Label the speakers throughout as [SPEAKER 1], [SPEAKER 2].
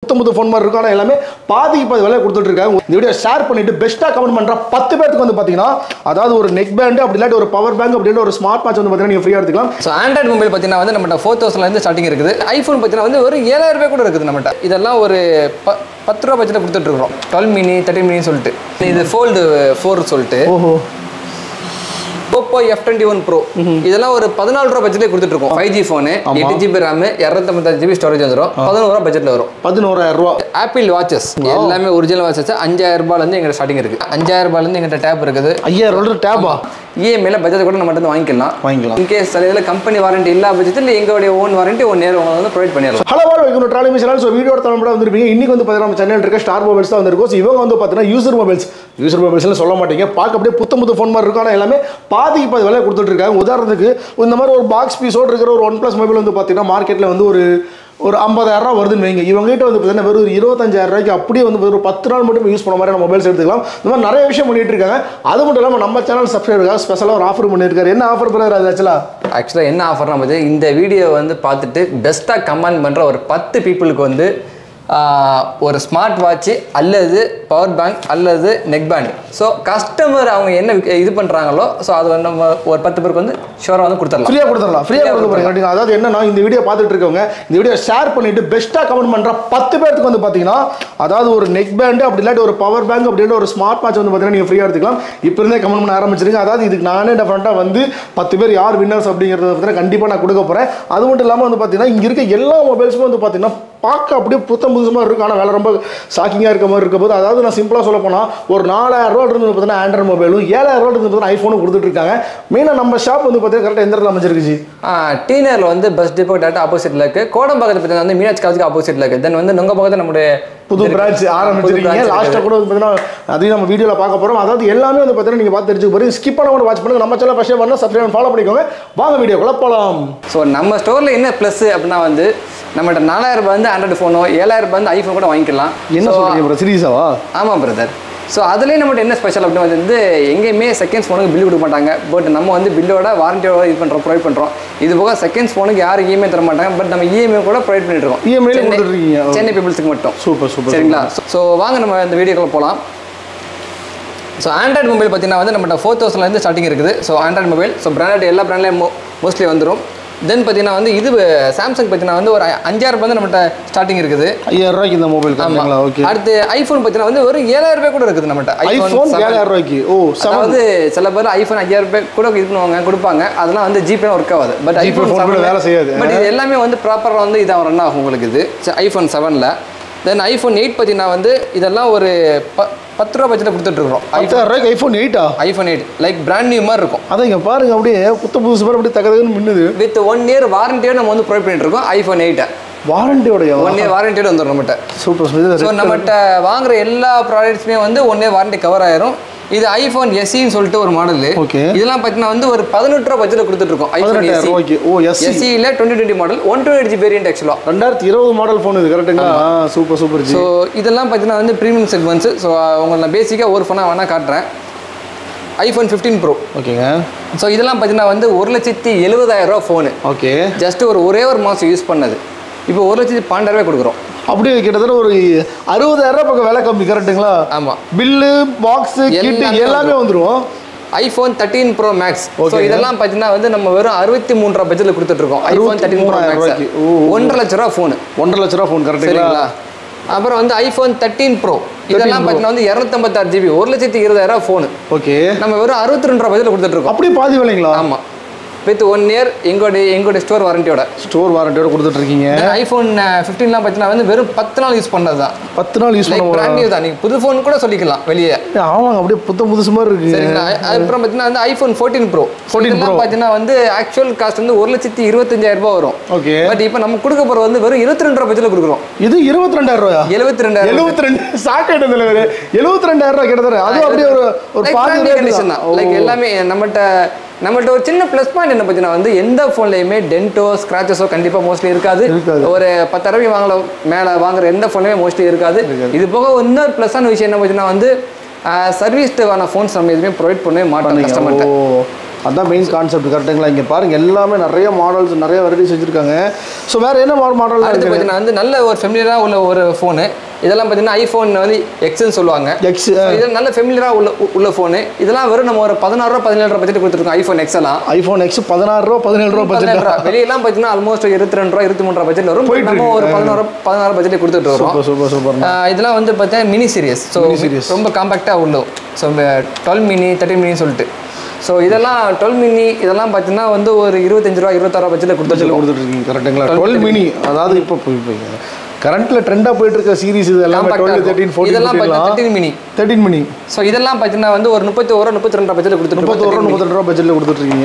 [SPEAKER 1] புத்தம்புது ஃபோன் மாதிரி இருக்கும் ஆனால் எல்லாமே பாதிக்கு பாதி விலை கொடுத்துட்டு இருக்காங்க இந்த வீடியோ ஷேர் பண்ணிட்டு பெஸ்ட்டாக கமெண்ட் பண்ணுற பத்து பேருக்கு வந்து பார்த்தீங்கன்னா அதாவது ஒரு நெக் பேண்ட் அப்படி இல்லாட்டி ஒரு பவர் பேங்க் அப்படின்னு ஒரு ஸ்மார்ட் வாட்ச் வந்து பார்த்தீங்கன்னா நீங்கள் ஃப்ரீயாக எடுத்துக்கலாம்
[SPEAKER 2] ஸோ ஆண்ட்ராய்டு மொபைல் பார்த்தீங்கன்னா வந்து நம்மகிட்ட ஃபோர் தௌசண்ட்லேருந்து ஸ்டார்டிங் இருக்குது ஐஃபோன் பார்த்தீங்கன்னா வந்து ஒரு ஏழாயிரம் ரூபாய் கூட இருக்குது நம்மகிட்ட இதெல்லாம் ஒரு ப பத்து ரூபா பட்ஜெட்டில் கொடுத்துட்ருக்கோம் டுவெல் மினி தேர்ட்டின் மினி சொல்லிட்டு இது ஃபோல்டு ஃபோர் சொல்லிட்டு
[SPEAKER 1] ஓஹோ
[SPEAKER 2] Oppo F twenty one pro இதெல்லாம் ஒரு பதினாலு ரூபா பட்ஜெட்லேயே கொடுத்துட்ருக்கோம் ஃபைவ் ஜி ஃபோனு எட்டு ஜிபி ரேமு இரநூத்தம்பத்தாறு ஜிபி ஸ்டோரேஜ் வந்துடும் பதினோரு ரூபா பட்ஜெட்டில் வரும்
[SPEAKER 1] பதினோராயிரம் ரூபா
[SPEAKER 2] ஆப்பிள் வாட்சஸ் எல்லாமே ஒரிஜினல் வாட்சஸ் அஞ்சாயிரம் ரூபாயிலேருந்து எங்கிட்ட ஸ்டார்டிங் இருக்குது அஞ்சாயிரம் ரூபாயிலேருந்து எங்கிட்ட டேப் இருக்குது
[SPEAKER 1] ஐயாயிரம் ரூபா டேபா
[SPEAKER 2] இஎம்ஐல பட்ஜெட் கூட நம்ம வந்து வாங்கிக்கலாம்
[SPEAKER 1] வாங்கிக்கலாம்
[SPEAKER 2] இன்கேஸ் சில இதில் கம்பெனி வாரண்டி இல்லா பட்சத்தில் எங்களுடைய ஓன் வாரண்டி ஒன் இயர் உங்களுக்கு வந்து ப்ரொவைட் பண்ணிடலாம்
[SPEAKER 1] ஹலோ வால் வைக்கணும் trolley machine so video Tamil வந்திருப்பீங்க இன்னைக்கு வந்து பார்த்தீங்கன்னா நம்ம சென்னையில் இருக்க ஸ்டார் மொபைல்ஸ் தான் வந்திருக்கும் ஸோ இவங்க வந்து பார்த்தீங்கன்னா யூசர் மொபைல்ஸ் யூசர் மொபைல்ஸ்னு சொல்ல மாட்டீங்க பார்க்க அப்படியே புத்த புது ஃபோன் மாதிரி இருக்கும் ஆனால் எல்லாமே பாதிக்கு பாதி விலை கொடுத்துட்டு இருக்காங்க உதாரணத்துக்கு இந்த மாதிரி ஒரு பாக்ஸ் பீஸோடு இருக்கிற ஒரு ஒன் ப்ளஸ் மொபைல் வந்து பார்த்தீங்கன்னா மார்க்கெட்டில் வந்து ஒரு ஒரு ஐம்பதாயிரம் ரூபா வருதுன்னு வைங்க இவங்ககிட்ட வந்து பார்த்தீங்கன்னா வெறும் ஒரு இருபத்தஞ்சாயிரம் ரூபாய்க்கு அப்படியே வந்து ஒரு பத்து நாள் மட்டும் யூஸ் பண்ண மாதிரியான மொபைல்ஸ் எடுத்துக்கலாம் இந்த மாதிரி நிறைய விஷயம் பண்ணிட்டு இருக்காங்க அது மட்டும் இல்லாமல் நம்ம சேனல் சப்ஸ்கிரைபருக்காக ஸ்பெஷலாக ஒரு ஆஃபர் பண்ணியிருக்காரு என்ன ஆஃபர் பண்ணுறாரு அது ஆக்சுவலாக
[SPEAKER 2] ஆக்சுவலாக என்ன ஆஃபர்னா வந்து இந்த வீடியோ வந்து பார்த்துட்டு பெஸ்ட்டாக கமெண்ட் பண்ணுற ஒரு பத்து பீப்புளுக்கு வந்து ஆஹ், ஒரு ஸ்மார்ட் வாட்ச் அல்லது பவர் பேங்க் அல்லது நெக் பேண்ட் ஸோ கஸ்டமர் அவங்க என்ன விக்க- இது பண்ணுறாங்களோ ஸோ அது வந்து நம்ம ஒரு பத்து பேருக்கு வந்து ஷோராக வந்து கொடுத்துடலாம்
[SPEAKER 1] ஃப்ரீயாக கொடுத்துடலாம் ஃப்ரீயாக கொடுக்க போறீங்க அப்படிங்க அதாவது என்னன்னா இந்த வீடியோ பார்த்துட்டு இருக்கவங்க இந்த வீடியோ ஷேர் பண்ணிட்டு பெஸ்ட்டாக கமெண்ட் பண்ணுற பத்து பேருக்கு வந்து பார்த்தீங்கன்னா அதாவது ஒரு நெக் பேண்ட் அப்படி இல்லாட்டி ஒரு பவர் பேங்க் அப்படின்னு ஒரு ஸ்மார்ட் வாட்ச் வந்து பார்த்தீங்கன்னா நீங்கள் ஃப்ரீயாக எடுத்துக்கலாம் இப்போ இருந்தே கமெண்ட் பண்ண ஆரம்பிச்சிருங்க அதாவது இதுக்கு நானே டெஃபரெண்ட்டாக வந்து பத்து பேர் யார் வின்னர்ஸ் அப்படிங்கிறத பார்த்தீங்கன்னா கண்டிப்பாக நான் கொடுக்க போகிறேன் அது மட்டும் இல்லாமல் வந்து பார்த்தீங்கன்னா இங்கே இருக்க எல்லா மொபைல்ஸுமே வந்து பார்த்தீங்கன்னா பார்க்க அப்படியே புத்தம் புதுசுமாக இருக்கும் ஆனால் வேலை ரொம்ப ஷாக்கிங்காக இருக்க மாதிரி இருக்க போது அதாவது நான் சிம்பிளாக சொல்ல போனால் ஒரு நாலாயிரம் ரூபா இருந்து பார்த்தீங்கன்னா ஆண்ட்ராய்ட் மொபைலும் ஏழாயிரம் ரூபா இருந்து பார்த்தீங்கன்னா ஐஃபோனும் கொடுத்துட்டு இருக்காங்க மெயினாக நம்ம ஷாப் வந்து பார்த்தீங்கன்னா கரெக்டாக எந்த இடத்துல அமைஞ்சிருக்குச்சு
[SPEAKER 2] டீனரில் வந்து பஸ் டிப்போ டேட்டா ஆப்போசிட்டில் இருக்குது கோடம்பாக்கத்தில் பார்த்தீங்கன்னா வந்து மீனாட்சி காலேஜுக்கு ஆப்போசிட்டில் இருக்குது தென் வந்து நுங்க பக்கத்தில் நம்முடைய
[SPEAKER 1] புது பிரான்ச் ஆரம்பிச்சிருக்கீங்க
[SPEAKER 2] branch
[SPEAKER 1] லாஸ்ட்டாக கூட வந்து பார்த்தீங்கன்னா அதையும் நம்ம வீடியோவில் பார்க்க போகிறோம் அதாவது எல்லாமே வந்து பார்த்தீங்கன்னா நீங்கள் பார்த்து தெரிஞ்சுக்க போகிறீங்க ஸ்கிப் பண்ண வாட்ச் பண்ணுங்க நம்ம சேனல் ஃபஸ்ட்டே பண்ணால் சப்ஸ்கிரைப் ஃபாலோ பண்ணிக்கோங்க வாங்க வீடியோக்குள்ள போகலாம்
[SPEAKER 2] ஸோ நம்ம ஸ்டோரில் என்ன ப்ளஸ் அப்படின்னா வந்து நம்மகிட்ட நாலாயிரம் ரூபாய் வந்து ஆண்ட்ராய்டு ஃபோனோ ஏழாயிரம் ரூபாய் வந்து ஐஃபோன் கூட வாங்கிக்கலாம்
[SPEAKER 1] என்ன
[SPEAKER 2] So,
[SPEAKER 1] சொல்கிறீங்க ப்ரோ சீரியஸாவா
[SPEAKER 2] ஆமாம் பிரதர் ஸோ அதுலேயே நம்மகிட்ட என்ன ஸ்பெஷல் அப்படின்னு வந்து எங்கேயுமே செகண்ட்ஸ் ஃபோனுக்கு பில் கொடுக்க மாட்டாங்க பட் நம்ம வந்து பில்லோட வாரண்டியோட இது பண்ணுறோம் ப்ரொவைட் பண்ணுறோம் இது போக செகண்ட்ஸ் ஃபோனுக்கு யாரும் இஎம்ஐ தர மாட்டாங்க பட் நம்ம இஎம்ஐ கூட ப்ரொவைட் பண்ணிட்டு இருக்கோம்
[SPEAKER 1] EMI ல
[SPEAKER 2] சென்னை-
[SPEAKER 1] கொடுத்துட்ருக்கீங்க.
[SPEAKER 2] சென்னை பீப்புள்ஸுக்கு மட்டும்
[SPEAKER 1] சூப்பர் சூப்பர்
[SPEAKER 2] சரிங்களா ஸோ வாங்க நம்ம இந்த வீடியோக்குள்ள போகலாம் ஸோ ஆண்ட்ராய்டு மொபைல் பார்த்தீங்கன்னா வந்து நம்மகிட்ட ஃபோர் தௌசண்ட்லேருந்து ஸ்டார்டிங் இருக்குது so android mobile so branded எல்லா பிராண்ட்லேயும் மோஸ்ட்லி வந்துடும் தென் பார்த்தீங்கன்னா வந்து இது சாம்சங் பார்த்தீங்கன்னா வந்து ஒரு அஞ்சாயிரம் ரூபாய் வந்து நம்மகிட்ட ஸ்டார்டிங் இருக்குது
[SPEAKER 1] ஐயாயிரம் ரூபாய்க்கு இந்த மொபைல் காமிங்களா ஓகே
[SPEAKER 2] அடுத்து ஐஃபோன் பார்த்தீங்கன்னா வந்து ஒரு ஏழாயிரம் ரூபாய் கூட இருக்குது நம்மகிட்ட
[SPEAKER 1] ஐஃபோன்
[SPEAKER 2] seven.
[SPEAKER 1] ஏழாயிரம் ரூபாய்க்கு ஓ செவன்
[SPEAKER 2] அதாவது சில பேர் ஐஃபோன் ஐயாயிரம் ரூபாய் கூட இது பண்ணுவாங்க கொடுப்பாங்க அதெல்லாம் வந்து ஜிபே ஒர்க் ஆகாது பட்
[SPEAKER 1] GPay
[SPEAKER 2] ஐஃபோன்
[SPEAKER 1] phone கூட வேலை செய்யாது.
[SPEAKER 2] பட் இது எல்லாமே வந்து ப்ராப்பராக வந்து இதாக ரன் ஆகும் உங்களுக்கு இது ஐஃபோன் செவனில் தென் ஐஃபோன் எயிட் பார்த்தீங்கன்னா வந்து இதெல்லாம் ஒரு ப பத்து ரூபா பட்ஜெட்டில் கொடுத்துட்ருக்கோம்
[SPEAKER 1] பத்தாயிரம் ரூபாய்க்கு ஐஃபோன் எயிட்டா
[SPEAKER 2] iPhone eight like brand new மாதிரி இருக்கும்
[SPEAKER 1] அதான் இங்கே பாருங்க அப்படியே புத்த புதுசு மாதிரி அப்படியே தகதகன்னு மின்னுது
[SPEAKER 2] வித் ஒன் இயர் வாரண்டியோட நம்ம வந்து ப்ரொவைட் பண்ணிட்டு இருக்கோம் ஐஃபோன் எயிட்டை
[SPEAKER 1] வாரண்டியோடைய
[SPEAKER 2] ஒன் இயர் வாரண்டியோட வந்துடும் நம்மகிட்ட
[SPEAKER 1] சூப்பர்
[SPEAKER 2] ஸோ
[SPEAKER 1] சூப்பர்
[SPEAKER 2] நம்மகிட்ட வாங்குற எல்லா ப்ராடக்ட்ஸுமே வந்து ஒன் இயர் வாரண்டி கவர் ஆயிரும் இது ஐஃபோன் எஸ்சின்னு சொல்லிட்டு ஒரு மாடல்
[SPEAKER 1] Okay.
[SPEAKER 2] இதெல்லாம் பார்த்தீங்கன்னா வந்து ஒரு பதினெட்டு ரூபா பட்ஜெட்டில் கொடுத்துட்டு இருக்கோம் ஐஃபோன்
[SPEAKER 1] பதினெட்டாயிரம்
[SPEAKER 2] எஸ்சி
[SPEAKER 1] ரூபாய்க்கு ஓ எஸ்
[SPEAKER 2] எஸ்சியில் twenty twenty model one twenty eight G variant ஆக்சுவலாக
[SPEAKER 1] ரெண்டாயிரத்தி இருபது மாடல் ஃபோன் இது கரெக்டுங்களா சூப்பர் சூப்பர் ஜி
[SPEAKER 2] ஸோ இதெல்லாம் பார்த்தீங்கன்னா வந்து ப்ரீமியம் செக்மெண்ட்ஸ் ஸோ உங்களுக்கு நான் பேசிக்காக ஒரு ஃபோனாக வேணால் காட்டுறேன் ஐஃபோன் ஃபிஃப்டீன் ப்ரோ
[SPEAKER 1] ஓகேங்க
[SPEAKER 2] ஸோ இதெல்லாம் பார்த்தீங்கன்னா வந்து ஒரு லட்சத்தி எழுபதாயிரம் ரூபா ஃபோனு
[SPEAKER 1] ஓகே
[SPEAKER 2] ஜஸ்ட் ஒரு ஒரே ஒரு மாதம் யூஸ் பண்ணது இப்போ ஒரு லட்சத்தி பன்னெண்டாயிரம் ரூபாய் கொடுக்குறோம்
[SPEAKER 1] அப்படியே கிட்டத்தட்ட ஒரு அறுபதாயிரம் ரூபாய் பக்கம் விலை கம்மி கரெக்டுங்களா
[SPEAKER 2] ஆமாம்
[SPEAKER 1] பில்லு பாக்ஸ் கிட்டு
[SPEAKER 2] எல்லாமே
[SPEAKER 1] எல்லாமே வந்துரும்
[SPEAKER 2] iPhone thirteen pro max so
[SPEAKER 1] Okay.
[SPEAKER 2] இதெல்லாம் பார்த்தீங்கன்னா வந்து நம்ம வெறும் அறுபத்தி மூணு ரூபா பட்ஜெட்டில் கொடுத்துட்ருக்கோம் ஐஃபோன் தேர்ட்டின் ப்ரோ
[SPEAKER 1] 63,000
[SPEAKER 2] மேக்ஸ்
[SPEAKER 1] ரூபாய்க்கு. ஓ.
[SPEAKER 2] ஒன்றரை லட்ச ரூபா ஃபோனு
[SPEAKER 1] ஒன்றரை லட்ச ரூபா ஃபோன் கரெக்டுங்களா
[SPEAKER 2] சரிங்களா அப்புறம் வந்து ஐஃபோன் தேர்ட்டீன் ப்ரோ இதெல்லாம் பார்த்தீங்கன்னா வந்து இரநூத்தம்பத்தாறு ஜிபி ஒரு லட்சத்தி இருபதாயிரம் ஃபோனு
[SPEAKER 1] ஓகே
[SPEAKER 2] நம்ம வெறும் அறுபத்தி ரெண்டு ரூபா பட்ஜெட்டில் கொடுத்துட்ருக்கோம்
[SPEAKER 1] அப்படியே பாதி விலைங்களா
[SPEAKER 2] ஆமாம் வித் ஒன் இயர் எங்களுடைய எங்களுடைய ஸ்டோர் வாரண்டியோட
[SPEAKER 1] ஸ்டோர் வாரண்டியோட கொடுத்துட்டு இருக்கீங்க
[SPEAKER 2] ஐஃபோன் ஃபிஃப்டீன்லாம் பார்த்தீங்கன்னா வந்து வெறும் பத்து நாள் யூஸ் பண்ணது தான்
[SPEAKER 1] பத்து நாள் யூஸ்
[SPEAKER 2] லைக்
[SPEAKER 1] பண்ண
[SPEAKER 2] பிராண்ட் நியூ தான் நீங்கள் புது ஃபோன் கூட சொல்லிக்கலாம் வெளியே
[SPEAKER 1] ஆமாங்க அப்படியே புத்த புதுசு மாதிரி இருக்கு
[SPEAKER 2] சரிங்களா அப்புறம் பார்த்தீங்கன்னா வந்து ஐஃபோன் ஃபோர்டீன் ப்ரோ
[SPEAKER 1] 14 Pro.
[SPEAKER 2] பார்த்தீங்கன்னா வந்து ஆக்சுவல் காஸ்ட் வந்து ஒரு லட்சத்தி இருபத்தஞ்சாயிரம் ரூபாய் வரும்
[SPEAKER 1] ஓகே
[SPEAKER 2] பட் இப்போ நம்ம கொடுக்க போகிறது வந்து வெறும் இருபத்தி ரெண்டு ரூபா பட்ஜெட்டில் கொடுக்குறோம்
[SPEAKER 1] இது இருபத்தி ரெண்டாயிரம் ரூபாயா
[SPEAKER 2] எழுபத்தி ரெண்டாயிரம்
[SPEAKER 1] எழுபத்தி ரெண்டு சாக்கெட் தலைவர் எழுபத்தி ரெண்டாயிரம் ரூபாய் கிட்டத்தட்ட அது அப்படியே ஒரு ஒரு பாதி rate
[SPEAKER 2] கண்டிஷன் தான் லைக் எல்லாமே நம்மகிட்ட நம்மகிட்ட ஒரு சின்ன ப்ளஸ் பாயிண்ட் என்ன பார்த்தீங்கன்னா வந்து எந்த ஃபோன்லையுமே டென்ட்டோ ஸ்க்ராச்சஸோ கண்டிப்பாக மோஸ்ட்லி இருக்காது
[SPEAKER 1] இருக்காது.
[SPEAKER 2] ஒரு பத்தாயிரம் வாங்கல மேலே வாங்குற எந்த ஃபோன்லையுமே மோஸ்ட்லி இருக்காது இது போக இன்னொரு ப்ளஸ்ஸான விஷயம் என்ன பார்த்தீங்கன்னா வந்து சர்வீஸ்க்கான ஃபோன்ஸ் நம்ம எதுவுமே ப்ரொவைட் பண்ணவே மாட்டோம் கஸ்டமர்கிட்ட
[SPEAKER 1] ஓ அதான் மெயின் கான்செப்ட் கரெக்டுங்களா இங்கே பாருங்க எல்லாமே நிறைய மாடல்ஸ் நிறைய வெரைட்டிஸ் வச்சிருக்காங்க ஸோ வேற என்ன மாடல்
[SPEAKER 2] அடுத்து
[SPEAKER 1] இருக்கு
[SPEAKER 2] பார்த்தீங்கன்னா வந்து நல்ல ஒரு ஃபெமிலியராக உள்ள ஒரு ஃபோனு இதெல்லாம் பார்த்தீங்கன்னா ஐஃபோன் வந்து எக்ஸ்ன்னு சொல்லுவாங்க
[SPEAKER 1] எக்ஸ்
[SPEAKER 2] So, இது நல்ல ஃபெமிலியராக உள்ள உ- உள்ள ஃபோனு இதெல்லாம் வெறும் நம்ம ஒரு பதினாறு ரூபா பதினேழு ரூபா பட்ஜெட் கொடுத்துருக்கோம் ஐஃபோன் எக்ஸ் எல்லாம்
[SPEAKER 1] ஐஃபோன் எக்ஸ் பதினாறு ரூபா பதினேழு ரூபா
[SPEAKER 2] பதினேழு
[SPEAKER 1] பட்ஜெட்
[SPEAKER 2] ரூபா வெளியெல்லாம் பார்த்தீங்கன்னா ஆல்மோஸ்ட் இருபத்தி ரெண்டு ரூபா இருபத்தி மூணு ரூபா பட்ஜெட் வரும்
[SPEAKER 1] போயிட்டு
[SPEAKER 2] நம்ம ஒரு
[SPEAKER 1] இருக்கு.
[SPEAKER 2] பதினாறு பதினாறு பட்ஜெட் கொடுத்துட்டு வரோம்
[SPEAKER 1] சூப்பர் சூப்பர் சூப்பர்
[SPEAKER 2] ஆஹ் இதெல்லாம் வந்து பார்த்தீங்கன்னா mini series so
[SPEAKER 1] Mini series.
[SPEAKER 2] ரொம்ப காம்பாக்டாக உள்ளது so twelve mini thirteen mini சொல்லிட்டு ஸோ இதெல்லாம் டுவெல் மினி இதெல்லாம் பார்த்தீங்கன்னா வந்து ஒரு இருபத்தஞ்சு ரூபா இருபத்தாறு ரூபா பட்ஜெட்டில்
[SPEAKER 1] பட்ஜெட்டில்
[SPEAKER 2] கொடுத்துருக்கோம்
[SPEAKER 1] கொடுத்துட்டு இருக்கீங்க கரெக்டுங்களா டுவெல் மினி அதாவது இப்போ இப்போ கரண்ட்ல ட்ரெண்டாக போயிட்டு இருக்க சீரிஸ் இது எல்லாமே டுவெல் தேர்ட்டின்
[SPEAKER 2] இதெல்லாம்
[SPEAKER 1] ஃபோர்டீன்
[SPEAKER 2] பார்த்தீங்கன்னா thirteen mini
[SPEAKER 1] thirteen mini
[SPEAKER 2] so இதெல்லாம் பார்த்தீங்கன்னா வந்து ஒரு முப்பத்தி ஒரு முப்பத்தி ரெண்டு பட்ஜெட்டில்
[SPEAKER 1] முப்பத்தோரு ரூபா
[SPEAKER 2] கொடுத்துருக்கோம்
[SPEAKER 1] முப்பத்தி ரூபா பட்ஜெட்டில் கொடுத்துட்டு இருக்கீங்க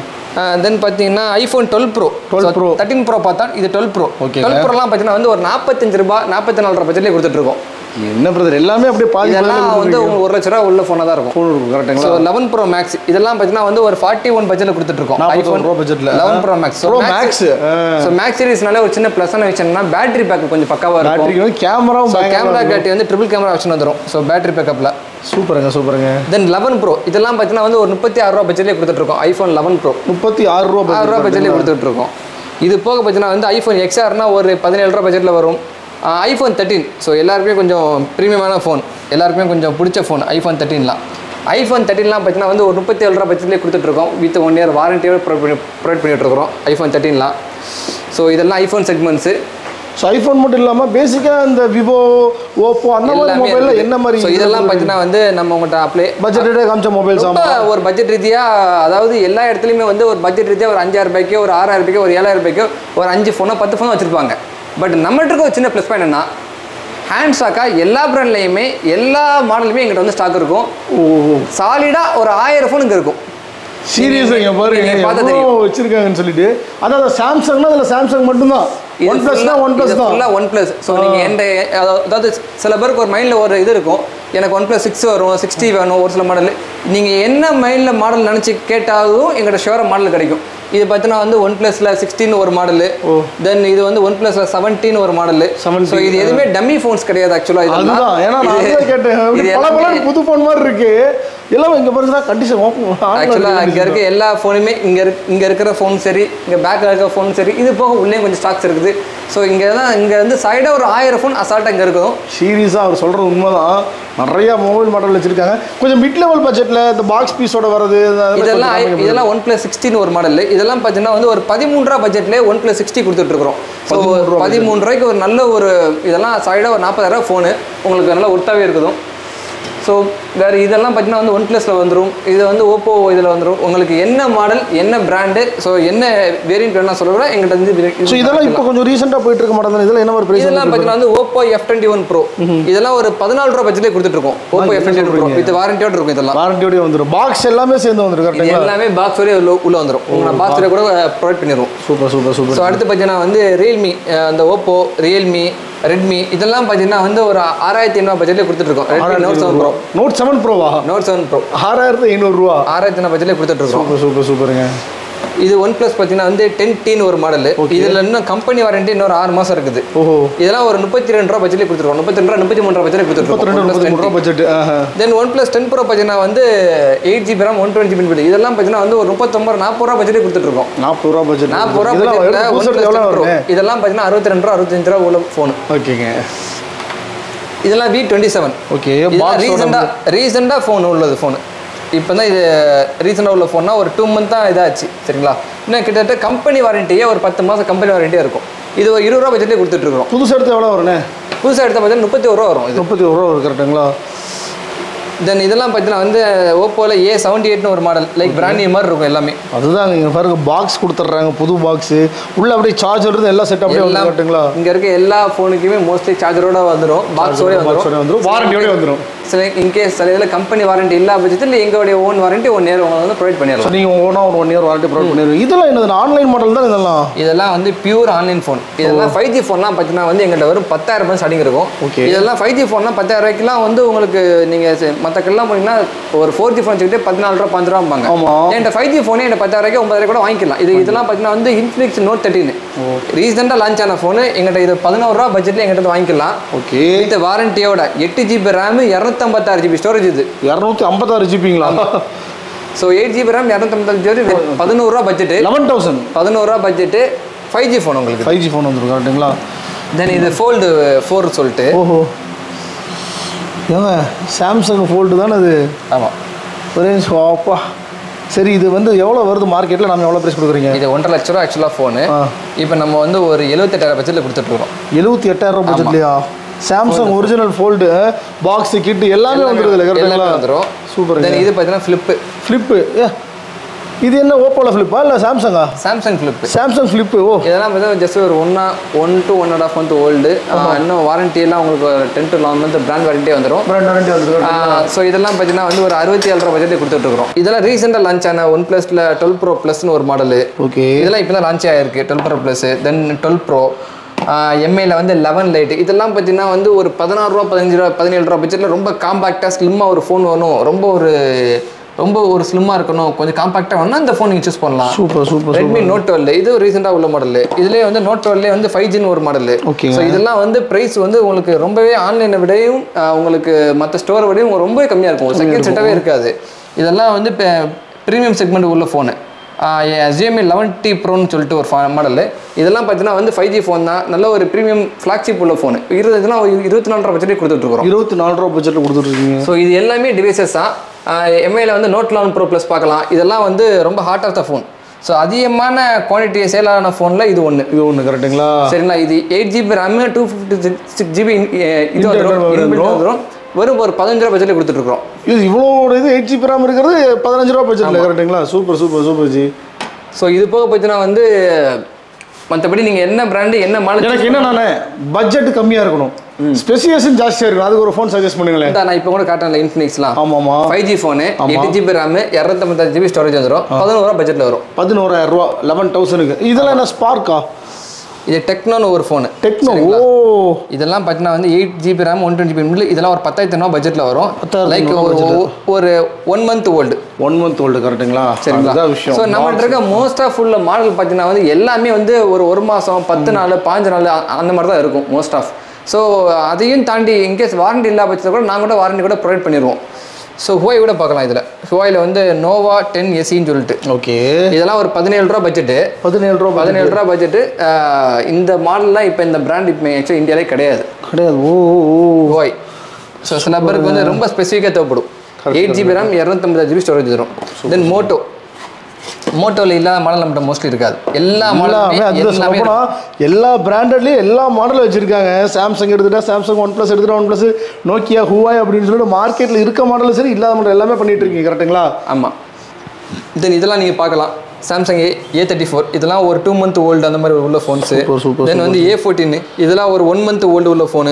[SPEAKER 1] ஆ
[SPEAKER 2] தென் பார்த்தீங்கன்னா iPhone twelve pro
[SPEAKER 1] 12 Pro.
[SPEAKER 2] Thirteen pro பார்த்தா இது டுவெல் ப்ரோ
[SPEAKER 1] Okay.
[SPEAKER 2] டுவெல் ப்ரோலாம் பார்த்தீங்கன்னா வந்து ஒரு நாற்பத்தஞ்சு ரூபா நாற்பத்தி நாலு ரூபா பட்ஜெட்லேயே கொடுத்துட்ருக்கோம்
[SPEAKER 1] என்ன பிரதர் எல்லாமே அப்படியே பாதி
[SPEAKER 2] இதெல்லாம் வந்து உங்களுக்கு ஒரு லட்ச ரூபா உள்ள ஃபோனாக தான் இருக்கும்
[SPEAKER 1] ஃபோன் இருக்கும் கரெக்டுங்களா
[SPEAKER 2] ஸோ லெவன் ப்ரோ மேக்ஸ் இதெல்லாம் பார்த்தீங்கன்னா வந்து ஒரு ஃபார்ட்டி ஒன் பட்ஜெட்டில் கொடுத்துட்ருக்கோம்
[SPEAKER 1] நாற்பத்தொரு ரூபா பட்ஜெட்டில்
[SPEAKER 2] eleven pro max
[SPEAKER 1] pro max
[SPEAKER 2] so max சீரிஸ்னால ஒரு சின்ன ப்ளஸ்ஸான விஷயம்னா பேட்டரி பேக் கொஞ்சம் பக்காவாக இருக்கும்
[SPEAKER 1] பேட்டரிக்கு வந்து கேமராவும்
[SPEAKER 2] ஸோ கேமரா கிளாட்டி வந்து ட்ரிபிள் கேமரா ஆப்ஷன் வந்துடும் ஸோ பேட்டரி பேக்கப்பில்
[SPEAKER 1] சூப்பருங்க சூப்பருங்க
[SPEAKER 2] தென் லெவன் ப்ரோ இதெல்லாம் பார்த்தீங்கன்னா வந்து ஒரு முப்பத்தி ஆறு ரூபா பட்ஜெட்லேயே கொடுத்துட்ருக்கோம் ஐஃபோன் லெவன் ப்ரோ
[SPEAKER 1] முப்பத்தி ஆறு ரூபா
[SPEAKER 2] ஆறு ரூபா பட்ஜெட்லேயே கொடுத்துட்ருக்கோம் இது போக பார்த்தீங்கன்னா வந்து ஐஃபோன் எக்ஸ்ஆர்னா ஒரு பதினேழு ரூபா பட்ஜெட்டில் வரும் ஐஃபோன் தேர்ட்டின் ஸோ எல்லாருக்குமே கொஞ்சம் ப்ரீமியமான ஃபோன் எல்லாருக்குமே கொஞ்சம் பிடிச்ச ஃபோன் ஐஃபோன் தேர்ட்டின்லாம் ஐஃபோன் தேர்ட்டின்லாம் பார்த்தீங்கன்னா வந்து ஒரு முப்பத்தி ஏழு ரூபா பட்ஜெட்லேயே கொடுத்துட்ருக்கோம் வித் ஒன் இயர் வாரண்டியோட ப்ரொவைட் பண்ணி ப்ரொவைட் பண்ணிட்டுருக்கோம் ஐஃபோன் தேர்ட்டின்லாம் ஸோ இதெல்லாம் ஐஃபோன் செக்மெண்ட்ஸு
[SPEAKER 1] ஸோ ஐஃபோன் மட்டும் இல்லாமல் பேசிக்காக இந்த விவோ ஓப்போ அந்த மாதிரி
[SPEAKER 2] எல்லாமே
[SPEAKER 1] மொபைலில் என்ன மாதிரி
[SPEAKER 2] ஸோ இதெல்லாம் பார்த்தீங்கன்னா வந்து நம்ம உங்கள்கிட்ட அப்ளை
[SPEAKER 1] பட்ஜெட்டே காமிச்ச மொபைல்ஸ்
[SPEAKER 2] ரொம்ப ஒரு பட்ஜெட் ரீதியாக அதாவது எல்லா இடத்துலையுமே வந்து ஒரு பட்ஜெட் ரீதியாக ஒரு அஞ்சாயிரம் ரூபாய்க்கோ ஒரு ஆறாயிரம் ரூபாய்க்கோ ஒரு ஏழாயிரம் ரூபாய்க்கோ ஒரு அஞ்சு ஃபோனோ பத்து ஃபோனோ வச்சுருப்பாங்க பட் நம்மகிட்ட இருக்க ஒரு சின்ன ப்ளஸ் பாயிண்ட் என்ன ஹேண்ட் ஸ்டாக்காக எல்லா ப்ராண்ட்லேயுமே எல்லா மாடலுமே எங்கிட்ட வந்து ஸ்டாக் இருக்கும்
[SPEAKER 1] ஓ
[SPEAKER 2] சாலிடாக ஒரு ஆயிரம் ஃபோன் இங்கே இருக்கும்
[SPEAKER 1] சீரியஸ் இங்க பாருங்க
[SPEAKER 2] நீங்க பார்த்தா
[SPEAKER 1] எவ்வளோ
[SPEAKER 2] தெரியும்.
[SPEAKER 1] வச்சிருக்காங்கன்னு சொல்லிட்டு அதாவது சாம்சங்னா அதில் சாம்சங் மட்டும்தான் ஒன் ப்ளஸ்னா ஒன் ப்ளஸ் தான்
[SPEAKER 2] ஃபுல்லாக ஒன் ப்ளஸ் ஸோ நீங்கள் எந்த அதாவது சில பேருக்கு ஒரு மைண்டில் ஒரு இது இருக்கும் எனக்கு ஒன் ப்ளஸ் சிக்ஸ் வரும் சிக்ஸ்டி வேணும் ஒரு சில மாடல் நீங்கள் என்ன மைண்டில் மாடல் நினச்சி கேட்டாலும் எங்கள்கிட்ட ஷுவராக மாடல் கிடைக்கும் இது பார்த்தீங்கன்னா வந்து ஒன் ப்ளஸில் சிக்ஸ்டீன் ஒரு மாடலு தென் இது வந்து ஒன் ப்ளஸில் செவன்டீன் ஒரு மாடலு
[SPEAKER 1] 17,
[SPEAKER 2] ஸோ இது எதுவுமே டம்மி ஃபோன்ஸ் கிடையாது ஆக்சுவலாக இதெல்லாம்
[SPEAKER 1] அதுதான் ஏன்னா நான்
[SPEAKER 2] இது-
[SPEAKER 1] அதுதான் கேட்டேன்
[SPEAKER 2] இது
[SPEAKER 1] பல பல
[SPEAKER 2] எல்லாமே-
[SPEAKER 1] புது ஃபோன் மாதிரி இருக்கு எல்லாம் இங்க பாருங்க கண்டிஷன்
[SPEAKER 2] ஆக்சுவலாக இங்கே இருக்க எல்லா ஃபோனுமே இங்கே இருக்கு இங்கே இருக்கிற ஃபோன் சரி இங்கே பேக்கில் இருக்கிற ஃபோன் சரி இது போக உள்ளே கொஞ்சம் ஸ்டாக்ஸ் இருக்குது ஸோ இங்கே தான் இங்கே வந்து சைடாக ஒரு ஆயிரம் ஃபோன் அசால்ட்டாக இங்கே இருக்கும்
[SPEAKER 1] சீரியஸாக அவர் சொல்றது உண்மைதான் நிறைய மொபைல் மாடல் வச்சிருக்காங்க கொஞ்சம் மிட் லெவல் பட்ஜெட்ல இந்த பாக்ஸ் பீஸோட வர்றது அதெல்லாம்
[SPEAKER 2] இதெல்லாம்
[SPEAKER 1] கொஞ்சம்
[SPEAKER 2] ஐ- இதெல்லாம் ஒன் ப்ளஸ் சிக்ஸ்டின் ஒரு மாடல் இதெல்லாம் பார்த்தீங்கன்னா வந்து ஒரு பதிமூணு ரூபா பட்ஜெட்லேயே ஒன் ப்ளஸ் சிக்ஸ்டி கொடுத்துட்ருக்குறோம் ஸோ
[SPEAKER 1] 13 ரூபா
[SPEAKER 2] பதிமூணு ரூபாய்க்கு ஒரு நல்ல ஒரு இதெல்லாம் சைடாக ஒரு நாற்பதாயிரம் ஃபோனு உங்களுக்கு நல்லா ஒர்த்தாகவே இருக்குதும் ஸோ வேறு இதெல்லாம் பார்த்தீங்கன்னா வந்து ஒன் ப்ளஸில் வந்துடும் இது வந்து ஓப்போ இதில் வந்துடும் உங்களுக்கு என்ன மாடல் என்ன பிராண்டு ஸோ என்ன வேரியன்ட் வேணால் சொல்ல விட எங்கள்கிட்ட வந்து இது-
[SPEAKER 1] ஸோ இதெல்லாம் இப்போ கொஞ்சம் ரீசெண்டாக போயிட்டு இருக்க மாட்டேன் இதெல்லாம் என்ன ஒரு பிரைஸ்
[SPEAKER 2] இதெல்லாம் பார்த்தீங்கன்னா வந்து Oppo F twenty one pro இதெல்லாம் ஒரு பதினாலு ரூபா பட்ஜெட்லேயே கொடுத்துட்ருக்கோம் Oppo F twenty pro with வாரண்டியோட இருக்கும் இதெல்லாம்
[SPEAKER 1] வாரண்டியோடய வந்துடும் பாக்ஸ் எல்லாமே சேர்ந்து வந்துடும்
[SPEAKER 2] இது
[SPEAKER 1] கரெக்டுங்களா
[SPEAKER 2] எல்லாமே பாக்ஸ் வரையும் உள்ள உள்ள வந்துடும் உங்களை பாக்ஸ் வரையும் கூட ப்ரொவைட் பண்ணிடுவோம்
[SPEAKER 1] சூப்பர் சூப்பர் சூப்பர்
[SPEAKER 2] ஸோ அடுத்து பார்த்தீங்கன்னா வந்து ரியல்மி அந்த ஓப்போ ரியல்மி ரெட்மி இதெல்லாம் பார்த்தீங்கன்னா வந்து ஒரு ஆறாயிரத்தி ஐநூறு பட்ஜெட்லேயே கொடுத்துட்ருக்கோம் Redmi note seven pro
[SPEAKER 1] note seven ப்ரோவா
[SPEAKER 2] நோட் செவன் ப்ரோ
[SPEAKER 1] ஆறாயிரத்து ஐநூறுரூவா
[SPEAKER 2] ஆறாயிரத்தி ஐநூறு பட்ஜெட்லேயே கொடுத்துட்ருக்கோம்
[SPEAKER 1] சூப்பர் சூப்பர் சூப்பருங்க
[SPEAKER 2] இது ஒன் ப்ளஸ் பார்த்தீங்கன்னா வந்து டென் டீன் ஒரு மாடல் இதில் இன்னும் கம்பெனி வாரண்டி இன்னொரு ஆறு மாதம் இருக்குது
[SPEAKER 1] ஓஹோ
[SPEAKER 2] இதெல்லாம் ஒரு முப்பத்தி ரெண்டு ரூபா பட்ஜெட்லேயே கொடுத்துருக்கோம் முப்பத்தி ரெண்டு ரூபா முப்பத்தி மூணு ரூபா பட்ஜெட்லேயே
[SPEAKER 1] முப்பத்தி ரெண்டு முப்பத்தி மூணு ரூபா
[SPEAKER 2] கொடுத்துருக்கோம்
[SPEAKER 1] budget
[SPEAKER 2] then one plus ten pro பார்த்தீங்கன்னா வந்து eight GB RAM one twenty GB இதெல்லாம் பார்த்தீங்கன்னா வந்து ஒரு முப்பத்தொம்பது நாற்பது ரூபா பட்ஜெட்லேயே கொடுத்துட்ருக்கோம்
[SPEAKER 1] நாற்பது ரூபா பட்ஜெட்
[SPEAKER 2] நாற்பது ரூபா
[SPEAKER 1] இதெல்லாம்
[SPEAKER 2] பட்ஜெட்ல
[SPEAKER 1] வெறும்
[SPEAKER 2] ஒன்
[SPEAKER 1] புதுசு
[SPEAKER 2] ப்ளஸ்
[SPEAKER 1] எவ்வளோ
[SPEAKER 2] டென் ப்ரோ
[SPEAKER 1] வருங்க
[SPEAKER 2] இதெல்லாம் பார்த்தீங்கன்னா அறுபத்தி ரெண்டு ரூபா அறுபத்தஞ்சு ரூபா உள்ள ஃபோன்
[SPEAKER 1] ஓகேங்க
[SPEAKER 2] இதெல்லாம் வி டுவெண்ட்டி செவன்
[SPEAKER 1] ஓகே
[SPEAKER 2] இதெல்லாம்
[SPEAKER 1] பாக்ஸோட
[SPEAKER 2] ரீசெண்டாக ரீசெண்டாக ஃபோன் உள்ளது ஃபோனு இப்போ தான் இது ரீசெண்டாக உள்ள ஃபோன்னா ஒரு டூ மந்த் தான் இதாச்சு சரிங்களா இன்னும் கிட்டத்தட்ட கம்பெனி வாரண்டியே ஒரு பத்து மாதம் கம்பெனி வாரண்டியே இருக்கும் இது ஒரு இருபது ரூபா பட்ஜெட்லேயே கொடுத்துட்ருக்கோம்
[SPEAKER 1] புதுசு எடுத்து எவ்வளோ வருண்ணே
[SPEAKER 2] புதுசாக எடுத்த பார்த்தீங்கன்னா முப்பத்தி ஒரு ரூபா வரும் இது
[SPEAKER 1] முப்பத்தி ஒரு ரூபா வரும் கரெக்டுங்களா
[SPEAKER 2] தென் இதெல்லாம் பார்த்தீங்கன்னா வந்து ஓப்போவில் ஏ செவன்டி எயிட்னு ஒரு மாடல் லைக் பிராண்ட் நியூ மாதிரி இருக்கும் எல்லாமே
[SPEAKER 1] அதுதான் நீங்கள் பாருங்க பாக்ஸ் கொடுத்துட்றாங்க புது பாக்ஸு உள்ள அப்படியே சார்ஜர் இருந்து எல்லா செட் அப்படியே வந்து
[SPEAKER 2] எல்லாம்
[SPEAKER 1] கரெக்டுங்களா
[SPEAKER 2] இங்கே இருக்க எல்லா ஃபோனுக்குமே மோஸ்ட்லி சார்ஜரோட வந்துடும் பாக்ஸோடய வந்துடும்
[SPEAKER 1] பாக்ஸோட வந்துடும் வாரண்டியோடய வந்துடும்
[SPEAKER 2] சில இன்கேஸ் சில இதில் கம்பெனி வாரண்டி இல்லாத பட்சத்தில் எங்களுடைய ஓன் வாரண்டி ஒன் இயர் உங்களுக்கு வந்து ப்ரொவைட்
[SPEAKER 1] ஸோ
[SPEAKER 2] பண்ணிடலாம்
[SPEAKER 1] நீங்கள் ஓனா ஒரு ஒன் இயர் வாரண்டி ப்ரொவைட் பண்ணிடுவீங்க இதெல்லாம் என்னது ஆன்லைன் மாடல் தான் இதெல்லாம்
[SPEAKER 2] இதெல்லாம் வந்து பியூர் ஆன்லைன் ஃபோன் இதெல்லாம் ஃபைவ் ஜி ஃபோன்லாம் பார்த்தீங்கன்னா வந்து எங்கள்கிட்ட வெறும் பத்தாயிரம் ரூபாய் ஸ்டார்டிங் இருக்கும்
[SPEAKER 1] Okay.
[SPEAKER 2] இதெல்லாம் ஃபைவ் ஜி ஃபோன்லாம் பத்தாயிரம் ரூபாய்க்குலாம் வந்து உங்களுக்கு நீங்கள் மற்ற கல்லாம் போனீங்கன்னா ஒரு ஃபோர் ஜி ஃபோன் வச்சுக்கிட்டு பதினாலு ரூபா பஞ்சு ரூபாம்பாங்க
[SPEAKER 1] ஆமா.
[SPEAKER 2] என்கிட்ட ஃபைவ் ஜி ஃபோனே என்கிட்ட பத்தாயிரம் ரூபாய்க்கு ஒன்பதாயிரம் கூட வாங்கிக்கலாம் இது இதெல்லாம் பார்த்தீங்கன்னா வந்து இன்ஃபினிக்ஸ் நோட் தேர்ட்டின் ரீசெண்டாக லான்ச் ஆன ஃபோனு எங்கிட்ட இது பதினோரு ரூபா பட்ஜெட்டில் எங்கிட்ட இருந்து வாங்கிக்கலாம்
[SPEAKER 1] ஓகே
[SPEAKER 2] வித் வாரண்டியோட எட்டு ஜிபி ரேமு இரநூத்தம்பத்தாறு ஜிபி ஸ்டோரேஜ் இது
[SPEAKER 1] இரநூத்தி ஐம்பத்தாறு ஜிபிங்களா
[SPEAKER 2] ஸோ எயிட் ஜிபி ரேம் இரநூத்தம்பத்தஞ்சு ஜிபி பதினோருவா பட்ஜெட்டு
[SPEAKER 1] லெவன் தௌசண்ட்
[SPEAKER 2] பதினோருவா பட்ஜெட்டு ஃபைவ் ஜி ஃபோன் உங்களுக்கு
[SPEAKER 1] ஃபைவ் ஜி ஃபோன் வந்துருக்கு கரெக்டுங்களா
[SPEAKER 2] தென் இது ஃபோல்டு ஃபோர் சொல்லிட்டு
[SPEAKER 1] ஓஹோ ஏங்க சாம்சங் ஃபோல்டு தானே அது
[SPEAKER 2] ஆமாம்
[SPEAKER 1] ஒரே நிமிஷம், அப்பா சரி இது வந்து எவ்வளோ வருது மார்க்கெட்டில் நம்ம எவ்வளோ ப்ரைஸ் கொடுக்குறீங்க
[SPEAKER 2] இது ஒன்றரை லட்ச ரூபா ஆக்சுவலாக ஃபோனு
[SPEAKER 1] ஆ
[SPEAKER 2] இப்போ நம்ம வந்து ஒரு எழுபத்தெட்டாயிரம் பட்ஜெட்டில் கொடுத்துட்ருக்கோம்
[SPEAKER 1] எழுபத்தி எட்டாயிரம் ரூபாய் பட்ஜெட்லையா Samsung original fold box kit எல்லாமே வந்துருது
[SPEAKER 2] எல்லாமே
[SPEAKER 1] கரெக்டுங்களா
[SPEAKER 2] வந்துடும்
[SPEAKER 1] சூப்பர்
[SPEAKER 2] தென் இது பார்த்தீங்கன்னா ஃப்ளிப்பு
[SPEAKER 1] ஃப்ளிப்பு ஏ இது என்ன ஓப்போவில் ஃப்ளிப்பா இல்லை சாம்சங்கா
[SPEAKER 2] சாம்சங் ஃப்ளிப்பு
[SPEAKER 1] சாம்சங் ஃப்ளிப்பு ஓ
[SPEAKER 2] இதெல்லாம் பார்த்தீங்கன்னா ஜஸ்ட் ஒரு ஒன்னா one to one and half month old இன்னும் வாரண்டி எல்லாம் உங்களுக்கு ten to eleven month brand warranty வந்துடும்
[SPEAKER 1] பிராண்ட் வாரண்டி வந்துருக்கு
[SPEAKER 2] ஸோ இதெல்லாம் பார்த்தீங்கன்னா வந்து ஒரு அறுபத்தி ஏழு ரூபா பட்ஜெட் கொடுத்துட்ருக்கோம் இதெல்லாம் ரீசெண்டாக லான்ச் ஆன ஒன் ப்ளஸில் டுவெல் ப்ரோ ப்ளஸ்னு ஒரு மாடலு
[SPEAKER 1] ஓகே
[SPEAKER 2] இதெல்லாம் இப்போ தான் லான்ச் ஆயிருக்கு twelve pro plus then twelve pro எம்ஐல வந்து லெவன் லைட் இதெல்லாம் பார்த்தீங்கன்னா வந்து ஒரு பதினாறு ரூபா பதினஞ்சு ரூபா பதினேழு ரூபா பட்ஜெட்டில் ரொம்ப காம்பாக்டாக ஸ்லிம்மாக ஒரு ஃபோன் வேணும் ரொம்ப ஒரு ரொம்ப ஒரு ஸ்லிம்மாக இருக்கணும் கொஞ்சம் காம்பாக்டாக வேணும்னா இந்த ஃபோன் நீங்கள் சூஸ் பண்ணலாம்
[SPEAKER 1] super super
[SPEAKER 2] Redmi note twelve இது ரீசெண்டாக உள்ள மாடல் இதுலேயே வந்து நோட் டுவெல்லே வந்து ஃபைவ் ஜின்னு ஒரு மாடல்
[SPEAKER 1] Okay.
[SPEAKER 2] ஸோ இதெல்லாம் வந்து ப்ரைஸ் வந்து உங்களுக்கு ரொம்பவே ஆன்லைனை விடையும் ஆஹ், உங்களுக்கு மற்ற ஸ்டோரை விடையும் ரொம்பவே கம்மியாக இருக்கும் ஒரு செகண்ட் செட்டாகவே இருக்காது இதெல்லாம் வந்து இப்போ ப்ரீமியம் செக்மெண்ட் உள்ள ஃபோனு ஜிஎம்ஐ லெவன் டி ப்ரோன்னு சொல்லிட்டு ஒரு மாடல் இதெல்லாம் பார்த்தீங்கன்னா வந்து ஃபைவ் ஜி ஃபோன் தான் நல்ல ஒரு ப்ரீமியம் ஃப்ளாக்ஷிப் உள்ள ஃபோன் இருபதுனா இருபத்தி நாலு ரூபா பட்ஜெட்டே கொடுத்துட்ருக்கோம்
[SPEAKER 1] இருபத்தி நாலு ரூபா பட்ஜெட்டில் கொடுத்துட்ருக்கீங்க
[SPEAKER 2] ஸோ இது எல்லாமே டிவைசஸ் தான் எம்ஐல வந்து நோட் லெவன் ப்ரோ ப்ளஸ் பார்க்கலாம் இதெல்லாம் வந்து ரொம்ப heart of the phone so அதிகமான குவான்டிட்டி சேல் ஆன ஃபோனில் இது ஒன்று
[SPEAKER 1] இது ஒன்று கரெக்டுங்களா
[SPEAKER 2] சரிங்களா இது eight GB RAM two fifty six six GB இது
[SPEAKER 1] Internal
[SPEAKER 2] வந்துடும்
[SPEAKER 1] memory
[SPEAKER 2] inbuilt
[SPEAKER 1] வந்துரும்.
[SPEAKER 2] வந்துடும் வெறும் ஒரு பதினஞ்சு ரூபா பட்ஜெட்டில் கொடுத்துட்ருக்கோம்
[SPEAKER 1] இது இவ்வளோ இது எயிட் ஜிபி ரேம் இருக்கிறது பதினஞ்சு ரூபா பட்ஜெட்டில் கரெக்டுங்களா super super super ji
[SPEAKER 2] so இது போக பார்த்தீங்கன்னா வந்து மற்றபடி நீங்கள் என்ன பிராண்டு என்ன மாடல்
[SPEAKER 1] எனக்கு என்ன நானே பட்ஜெட் கம்மியாக இருக்கணும் ஸ்பெசிஃபிகேஷன் ஜாஸ்தியாக இருக்கணும் அதுக்கு ஒரு ஃபோன் சஜஸ்ட் பண்ணுங்களேன்
[SPEAKER 2] நான் இப்போ கூட காட்டுறேன் இன்ஃபினிக்ஸ்லாம்
[SPEAKER 1] ஆமாம்மா
[SPEAKER 2] ஃபைவ் ஜி ஃபோனு எட்டு ஜிபி ரேமு இரநூத்தம்பத்தஞ்சு ஜிபி ஸ்டோரேஜ் வந்துடும் பதினோரு ரூபா பட்ஜெட்டில் வரும்
[SPEAKER 1] பதினோராயிரம் ரூபா லெவன் தௌசண்ட்க்கு இதெல்லாம் என்ன ஸ்பார்க்கா
[SPEAKER 2] இது டெக்னோன்னு ஒரு ஃபோனு
[SPEAKER 1] டெக்னோ ஓ
[SPEAKER 2] இதெல்லாம் பார்த்தீங்கன்னா வந்து eight GB RAM one twenty GB இதெல்லாம் ஒரு பத்தாயிரத்தி ரூபா பட்ஜெட்டில் வரும்
[SPEAKER 1] பத்தாயிரத்து
[SPEAKER 2] லைக்
[SPEAKER 1] ஐநூறு
[SPEAKER 2] ஒரு ஒரு one month old
[SPEAKER 1] one month old கரெக்டுங்களா
[SPEAKER 2] சரிங்களா
[SPEAKER 1] அதுதான் விஷயம்
[SPEAKER 2] ஸோ நம்மகிட்ட இருக்க மோஸ்ட் ஆஃப் ஃபுல்ல மாடல் பார்த்தீங்கன்னா வந்து எல்லாமே வந்து ஒரு ஒரு மாதம் பத்து நாள் பாஞ்சு நாள் அ- அந்த மாதிரி தான் இருக்கும் மோஸ்ட் ஆஃப் ஸோ அதையும் தாண்டி இன்கேஸ் வாரண்டி இல்லாத பட்சத்தில் கூட நாங்கள் கூட வாரண்டி கூட ப்ரொவைட் பண்ணிடுவோம் ஸோ ஹுவாய் கூட பார்க்கலாம் இதில் ஹுவாயில் வந்து நோவா டென் எஸ்சின்னு சொல்லிட்டு
[SPEAKER 1] ஓகே
[SPEAKER 2] இதெல்லாம் ஒரு பதினேழு ரூபா பட்ஜெட்டு
[SPEAKER 1] பதினேழு ரூபா
[SPEAKER 2] பதினேழு ரூபா பட்ஜெட்டு இந்த மாடல்லாம் இப்போ இந்த பிராண்ட் இப்போ ஆக்சுவலி இந்தியாவிலே கிடையாது
[SPEAKER 1] கிடையாது ஓ ஓ, ஓ
[SPEAKER 2] ஓய் ஸோ சில பேருக்கு வந்து ரொம்ப ஸ்பெசிஃபிக்காக தேவைப்படும் எயிட் ஜிபி ரேம் இரநூத்தம்பது ஜிபி ஸ்டோரேஜ் வரும் தென் மோட்டோ மோட்டோவில் இல்லாத மாடல் நம்மகிட்ட மோஸ்ட்லி இருக்காது எல்லா
[SPEAKER 1] எல்லாமே
[SPEAKER 2] மாடலுமே
[SPEAKER 1] அதுதான்
[SPEAKER 2] எல்லாமே
[SPEAKER 1] சொல்லப்போனா எல்லா பிராண்டட்லேயும் எல்லா மாடலும் வச்சிருக்காங்க சாம்சங் எடுத்துட்டா சாம்சங் ஒன் ப்ளஸ் எடுத்துட்டா ஒன் ப்ளஸ் நோக்கியா ஹூவாய் அப்படின்னு சொல்லிட்டு மார்க்கெட்டில் இருக்க மாடலும் சரி இல்லாத மாடல் எல்லாமே பண்ணிட்டு இருக்கீங்க கரெக்ட்டுங்களா
[SPEAKER 2] ஆமாம் தென் இதெல்லாம் நீங்கள் பார்க்கலாம் Samsung A A thirty four இதெல்லாம் ஒரு டூ மந்த் ஓல்டு அந்த மாதிரி உள்ள ஃபோன்ஸு
[SPEAKER 1] Super, super,
[SPEAKER 2] தென் வந்து ஏ ஃபோர்டீன் இதெல்லாம் ஒரு ஒன் மந்த் ஓல்டு உள்ள ஃபோனு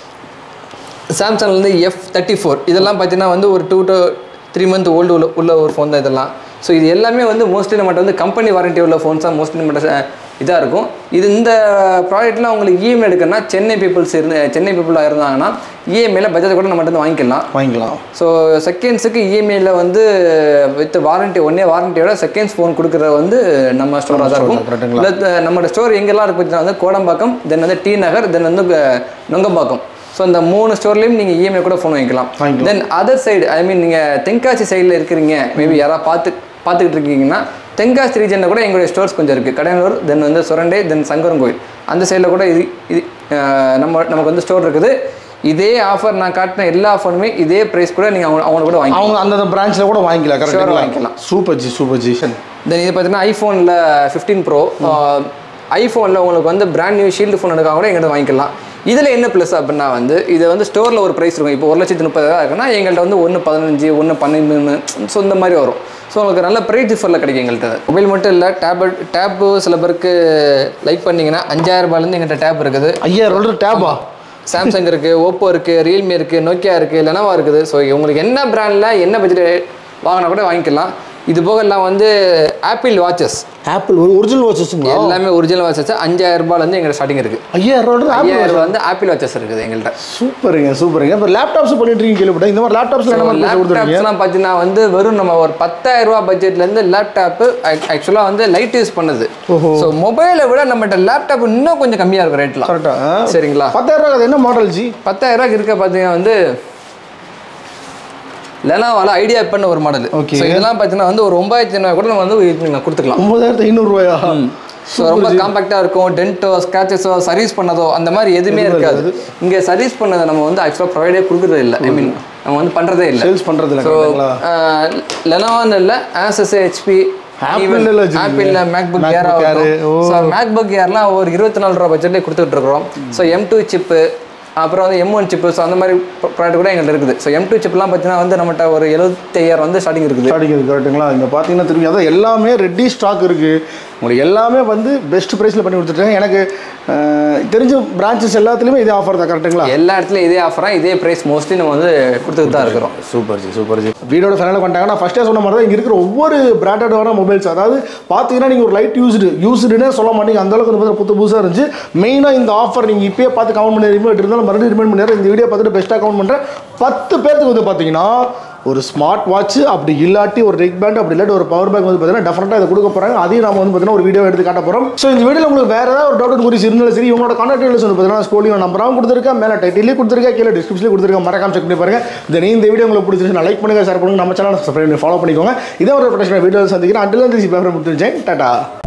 [SPEAKER 2] சாம்சங்லேருந்து எஃப் தேர்ட்டி ஃபோர் இதெல்லாம் பார்த்தீங்கன்னா வந்து ஒரு two to three month old உள்ள உள்ள ஒரு ஃபோன் தான் இதெல்லாம் ஸோ இது எல்லாமே வந்து மோஸ்ட்லி நம்மகிட்ட வந்து கம்பெனி வாரண்டி உள்ள ஃபோன்ஸ் தான் மோஸ்ட்லி நம்மகிட்ட இதாக இருக்கும் இது இந்த ப்ராடக்ட்லாம் உங்களுக்கு இஎம்ஐ எடுக்கணும்னா சென்னை பீப்புள்ஸ் இருந்து சென்னை பீப்புளாக இருந்தாங்கன்னா இஎம்ஐல பட்ஜெட் கூட நம்மகிட்ட வந்து வாங்கிக்கலாம்
[SPEAKER 1] வாங்கிக்கலாம்
[SPEAKER 2] ஸோ செகண்ட்ஸுக்கு இஎம்ஐயில் வந்து வித் வாரண்டி ஒன்னே வாரண்டியோட செகண்ட்ஸ் ஃபோன் கொடுக்குறது வந்து நம்ம ஸ்டோராக தான் இருக்கும்
[SPEAKER 1] correct-ங்களா?
[SPEAKER 2] இல்லை நம்மளோட ஸ்டோர் எங்கெல்லாம் இருக்கு பார்த்தீங்கன்னா வந்து கோடம்பாக்கம் தென் வந்து டி நகர் தென் வந்து அஹ், நுங்கம்பாக்கம் ஸோ இந்த மூணு ஸ்டோர்லேயும் நீங்கள் இஎம்ஐ கூட ஃபோன் வாங்கிக்கலாம்
[SPEAKER 1] வாங்கிக்கலாம்.
[SPEAKER 2] தென் அதர் சைடு ஐ மீன் நீங்கள் தென்காசி சைடில் இருக்கிறீங்க மேபி யாராவது பார்த்து பார்த்துக்கிட்டு இருக்கீங்கன்னா தென்காசி ரீஜனில் கூட எங்களுடைய ஸ்டோர்ஸ் கொஞ்சம் இருக்குது கடையனூர் தென் வந்து சுரண்டை தென் சங்கரன் கோயில் அந்த சைடில் கூட இது இது அஹ், நம்ம நமக்கு வந்து ஸ்டோர் இருக்குது இதே ஆஃபர் நான் காட்டின எல்லா ஆஃபருமே இதே ப்ரைஸ் கூட நீங்கள் அவங்க அவங்க கூட வாங்கி
[SPEAKER 1] அவங்க அந்தந்த பிரான்ச்சில் கூட வாங்கிக்கலாம் கரெக்டுங்களா
[SPEAKER 2] வாங்கிக்கலாம்.
[SPEAKER 1] Super ji super ji
[SPEAKER 2] then இது பார்த்தீங்கன்னா ஐஃபோனில் ஃபிஃப்டீன் ப்ரோ ஐஃபோனில் உங்களுக்கு வந்து பிராண்ட் நியூ ஷீல்டு ஃபோன் எடுக்காம கூட எங்கிட்ட வாங்கிக்கலாம் இதில் என்ன ப்ளஸ் அப்படின்னா வந்து இது வந்து ஸ்டோரில் ஒரு ப்ரைஸ் இருக்கும் இப்போ ஒரு லட்சத்தி முப்பதாயிரம் இருக்குன்னா எங்கள்கிட்ட வந்து ஒன்று பதினஞ்சு ஒன்று பன்னெண்டு ஸோ இந்த மாதிரி வரும் ஸோ உங்களுக்கு நல்ல ப்ரைஸ் டிஃபரில் கிடைக்கும் எங்கள்கிட்ட மொபைல் மட்டும் இல்லை டேப்லெட் டேப்பு சில பேருக்கு லைக் பண்ணிங்கன்னா அஞ்சாயிரம் ரூபாயிலேருந்து எங்கள்கிட்ட டேப் இருக்குது
[SPEAKER 1] ஐயாயிரம் ரூபாய் டேபா
[SPEAKER 2] சாம்சங் இருக்குது ஓப்போ இருக்குது ரியல்மி இருக்குது நோக்கியா இருக்குது லெனவா இருக்குது ஸோ உங்களுக்கு என்ன பிராண்டில் என்ன பட்ஜெட் வாங்கினா கூட வாங்கிக்கலாம் இது போக எல்லாம் வந்து ஆப்பிள் வாட்சஸ்
[SPEAKER 1] ஆப்பிள் ஒரு ஒரிஜினல் வாட்சஸுங்களா
[SPEAKER 2] எல்லாமே ஒரிஜினல் வாட்சஸ் அஞ்சாயிரம் ரூபாயிலேருந்து எங்களுக்கு ஸ்டார்டிங் இருக்குது
[SPEAKER 1] ஐயாயிரம் ரூபாய் ஆப்பிள்
[SPEAKER 2] ஐயாயிரம் ரூபாய் வந்து ஆப்பிள் வாட்சஸ் இருக்குது எங்கள்கிட்ட
[SPEAKER 1] சூப்பருங்க சூப்பருங்க இப்போ லேப்டாப்ஸ் பண்ணிட்டு இருக்கீங்க கேள்விப்பட்டேன் இந்த மாதிரி லேப்டாப்ஸ்ல என்ன மாதிரி கொடுத்துருக்கீங்க
[SPEAKER 2] லேப்டாப்ஸ்லாம் பார்த்தீங்கன்னா வந்து வெறும் நம்ம ஒரு பத்தாயிரம் ரூபா பட்ஜெட்லேருந்து லேப்டாப்பு ஆக்சுவலாக வந்து லைட் யூஸ் பண்ணுது
[SPEAKER 1] ஓஹோ.
[SPEAKER 2] ஸோ மொபைலை விட நம்மகிட்ட லேப்டாப் இன்னும் கொஞ்சம் கம்மியாக இருக்கும் ரேட்லாம்
[SPEAKER 1] கரெக்டா
[SPEAKER 2] சரிங்களா
[SPEAKER 1] பத்தாயிரம் ரூபாய் அது என்ன மாடல் ஜி
[SPEAKER 2] பத்தாயிரம் ரூபாய்க்கு இருக்க பார்த்தீங்கன்னா வந்து லெனாவால ஐடியா பண்ண ஒரு மாடல்
[SPEAKER 1] Okay.
[SPEAKER 2] ஸோ இதெல்லாம் பார்த்தீங்கன்னா வந்து ஒரு ஒன்பதாயிரத்தி ஐநூறு கூட நம்ம வந்து நீங்கள் கொடுத்துக்கலாம்
[SPEAKER 1] ஒன்பதாயிரத்தி ஐநூறுரூவாயா
[SPEAKER 2] ஸோ ரொம்ப காம்பாக்டாக இருக்கும் டென்ட்டோ ஸ்க்ராச்சஸோ சர்வீஸ் பண்ணதோ அந்த மாதிரி எதுவுமே இருக்காது இங்கே சர்வீஸ் பண்ணதை நம்ம வந்து ஆக்சுவலாக ப்ரொவைடே கொடுக்குறது இல்லை ஐ மீன் நம்ம வந்து பண்ணுறதே இல்லை
[SPEAKER 1] சேல்ஸ் பண்ணுறது இல்லை
[SPEAKER 2] ஸோ
[SPEAKER 1] கரெக்டுங்களா
[SPEAKER 2] லெனோவான்னு இல்லை ஆசஸ் ஹெச்பி
[SPEAKER 1] Apple ல வச்சிருக்கீங்க.
[SPEAKER 2] Apple MacBook Air
[SPEAKER 1] MacBook Air, ஓ.
[SPEAKER 2] ஸோ மேக்புக் ஏர்லாம் ஒரு இருபத்தி நாலு ரூபா பட்ஜெட்லேயே கொடுத்துட்டு இருக்கிறோம் ஸோ எம் டூ சிப்பு அப்புறம் வந்து எம் ஒன் சிப்பு ஸோ அந்த மாதிரி ப்ராடக்ட் கூட எங்கள்கிட்ட இருக்குது ஸோ எம் டூ சிப்லாம் பார்த்தீங்கன்னா வந்து நம்மகிட்ட ஒரு எழுபத்தையாயிரம் வந்து ஸ்டார்டிங் இருக்குது
[SPEAKER 1] ஸ்டார்டிங் இருக்குது கரெக்ட்டுங்களா இங்கே பார்த்தீங்கன்னா திரும்பி அதான் எல்லாமே ரெடி ஸ்டாக் இருக்குது உங்களுக்கு எல்லாமே வந்து பெஸ்ட் ப்ரைஸில் பண்ணி கொடுத்துட்டாங்க எனக்கு அஹ், தெரிஞ்ச பிரான்ச்சஸ் எல்லாத்துலேயுமே இதே ஆஃபர் தான் கரெக்ட்டுங்களா
[SPEAKER 2] எல்லா இடத்துலையும் இதே ஆஃபராக இதே ப்ரைஸ் மோஸ்ட்லி நம்ம வந்து கொடுத்துட்டு தான் இருக்கிறோம்
[SPEAKER 1] சூப்பர் ஜி சூப்பர் ஜி வீடியோட ஃபைனலாக பண்ணிட்டாங்க நான் ஃபஸ்ட்டே சொன்ன மாதிரி தான் இங்கே இருக்கிற ஒவ்வொரு பிராண்டடான மொபைல்ஸ் அதாவது பார்த்தீங்கன்னா நீங்கள் ஒரு லைட் யூஸ்டு யூஸ்டுன்னே சொல்ல மாட்டீங்க அந்த அளவுக்கு வந்து பார்த்தீங்கன்னா புது புதுசாக இருந்துச்சு மெயினாக இந்த ஆஃபர் நீங்கள் இப்பயே பார்த்து கமெண்ட் பண்ணி ரிமைண்ட் இருந்தாலும் மறுபடியும் ரிமைண்ட் பண்ணி இந்த வீடியோ பார்த்துட்டு பெஸ்ட்டாக கமெண்ட் பண்ணுறேன் பத்து பேருக்கு வந்து பார்த்தீங்கன்னா ஒரு ஸ்மார்ட் வாட்ச் அப்படி இல்லாட்டி ஒரு நெக் பேண்ட் அப்படி இல்லாட்டி ஒரு பவர் பேங்க் வந்து பார்த்தீங்கன்னா டெஃபரெண்டாக இதை கொடுக்க போகிறாங்க அதையும் நம்ம வந்து பார்த்தீங்கன்னா ஒரு வீடியோ எடுத்து காட்ட போகிறோம் ஸோ இந்த வீடியோவில் உங்களுக்கு வேறு ஏதாவது ஒரு டவுட் குறித்து இருந்தாலும் சரி இவங்களோட கான்டாக்ட் டீடைல்ஸ் வந்து பார்த்தீங்கன்னா ஸ்கூலியும் நம்பராகவும் கொடுத்துருக்கேன் மேலே டைட்டிலே கொடுத்துருக்கேன் கீழே டிஸ்கிரிப்ஷனில் கொடுத்துருக்கேன் மறக்காம செக் பண்ணி பாருங்க இந்த நீ இந்த வீடியோ உங்களுக்கு பிடிச்சிருச்சு லைக் பண்ணுங்க ஷேர் பண்ணுங்க நம்ம சேனல் சப்ஸ்கிரைப் பண்ணி ஃபாலோ பண்ணிக்கோங்க இதே ஒரு ப்ரொடக்ஷன் வீடியோ சந்திக்கிறேன் அண்டில் வந்து பேப்பர் முடிஞ்சேன் டாடா